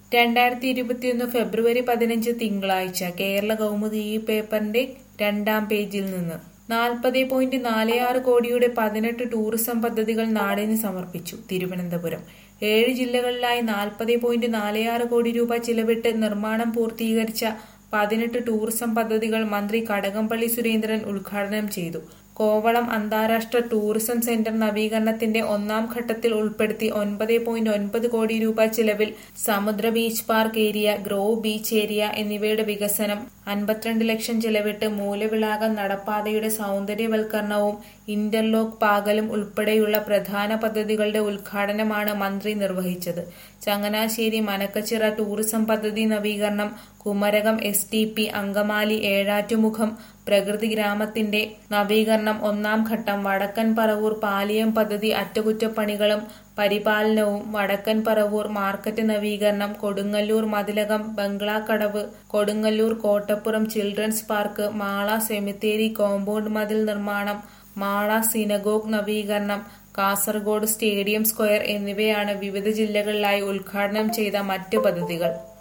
രണ്ടായിരത്തി ഇരുപത്തിയൊന്ന് ഫെബ്രുവരി പതിനഞ്ച് തിങ്കളാഴ്ച കേരള കൗമുദി ഈ പേപ്പറിന്റെ രണ്ടാം പേജിൽ നിന്ന് നാൽപ്പത് പോയിന്റ് നാല് ആറ് കോടിയുടെ പതിനെട്ട് ടൂറിസം പദ്ധതികൾ നാടിന് സമർപ്പിച്ചു തിരുവനന്തപുരം ഏഴ് ജില്ലകളിലായി നാൽപ്പത് പോയിന്റ് നാല് ആറ് കോടി രൂപ ചിലവിട്ട് നിർമ്മാണം പൂർത്തീകരിച്ച പതിനെട്ട് ടൂറിസം പദ്ധതികൾ മന്ത്രി കടകംപള്ളി സുരേന്ദ്രൻ ഉദ്ഘാടനം ചെയ്തു കോവളം അന്താരാഷ്ട്ര ടൂറിസം സെന്റർ നവീകരണത്തിന്റെ ഒന്നാം ഘട്ടത്തിൽ ഉൾപ്പെടുത്തി ഒൻപത് പോയിന്റ് ഒൻപത് കോടി രൂപ ചിലവിൽ സമുദ്ര beach park area grove beach area എന്നിവയുടെ വികസനം അൻപത്തിരണ്ട് ലക്ഷം ചിലവിട്ട് മൂലവിളാകം നടപ്പാതയുടെ സൗന്ദര്യവൽക്കരണവും ഇന്റർലോക്ക് പാകലും ഉൾപ്പെടെയുള്ള പ്രധാന പദ്ധതികളുടെ ഉദ്ഘാടനമാണ് മന്ത്രി നിർവഹിച്ചത് ചങ്ങനാശ്ശേരി മനക്കച്ചിറ ടൂറിസം പദ്ധതി നവീകരണം Kumarakom S T P Angamaly ഏഴാറ്റുമുഖം പ്രകൃതി ഗ്രാമത്തിന്റെ നവീകരണം ഒന്നാം ഘട്ടം വടക്കൻ പറവൂർ പാലിയം പദ്ധതി അറ്റകുറ്റപ്പണികളും പരിപാലനവും വടക്കൻ പറവൂർ മാർക്കറ്റ് നവീകരണം Kodungallur Mathilakam Banglakkadavu Kodungallur Kottappuram children's park Mala cemetery compound മതിൽ നിർമ്മാണം മാള സിനഗോഗ് നവീകരണം കാസർഗോഡ് സ്റ്റേഡിയം സ്ക്വയർ എന്നിവയാണ് വിവിധ ജില്ലകളിലായി ഉദ്ഘാടനം ചെയ്ത മറ്റ് പദ്ധതികൾ